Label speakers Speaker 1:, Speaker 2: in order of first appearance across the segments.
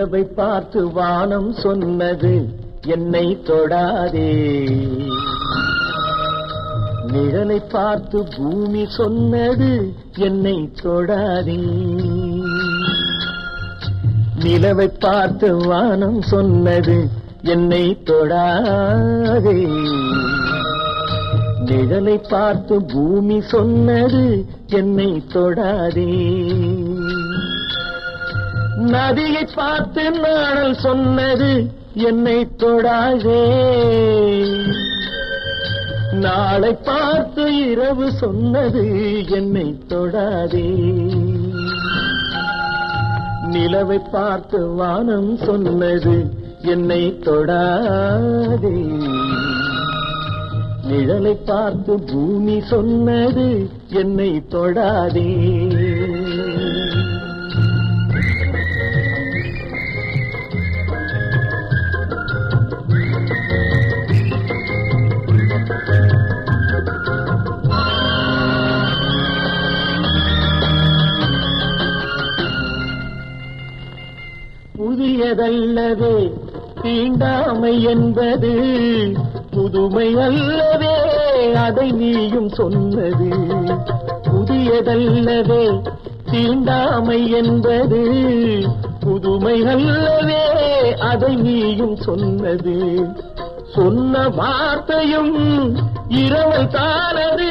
Speaker 1: நிலவை பார்த்து வானம் சொன்னது என்னை தொடாதே நிழலை பார்த்து பூமி சொன்னது என்னை தொடாதே நிலவை பார்த்து வானம் சொன்னது என்னை தொடாதே நிழலை பார்த்து பூமி சொன்னது என்னை தொடாதே நதியை பார்த்து நாணல் சொன்னது என்னை தொடாதே நாளை பார்த்து இரவு சொன்னது என்னை தொடாதே நிலவை பார்த்து வானம் சொன்னது என்னை தொடாதே நிழலை பார்த்து பூமி சொன்னது என்னை தொடாதே புதியதல்லவே தீண்டாமை என்பது புதுமை அல்லவே அதை நீயும் சொன்னது புதியதல்லவே தீண்டாமை என்பது புதுமை அல்லவே அதை நீயும் சொன்னது சொன்ன வார்த்தையும் இரவல் தானது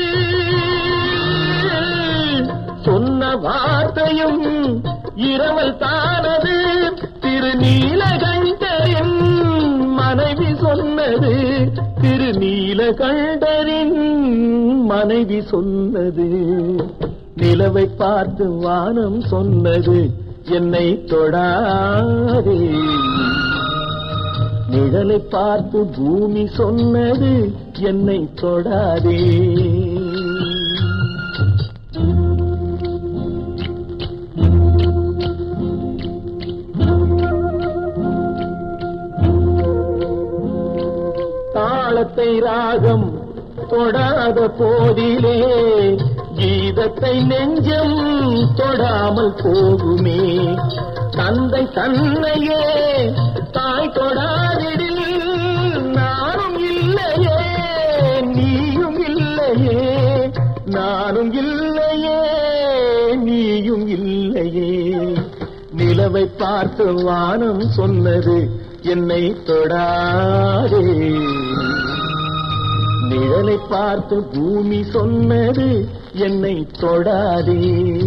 Speaker 1: சொன்ன வார்த்தையும் இரவல் தானது திருநீலகண்டரின் மனைவி சொன்னது திருநீலகண்டரின் மனைவி சொன்னது நிலவை பார்த்து வானம் சொன்னது என்னை தொடாதே நிழலை பார்த்து பூமி சொன்னது என்னை தொடாதே தாளத்தை ராகம் தொடாத போதிலே கீதத்தை நெஞ்சம் தொடாமல் போகுமே தந்தை தன்னையே தாய் தொடாதிடில் நானும் இல்லையே நீயும் இல்லையே நானும் இல்லையே நீயும் இல்லையே நிலவை பார்த்து வானம் சொன்னது என்னை தொடாதே நிழலை பார்த்து பூமி சொன்னது என்னை தொடாதே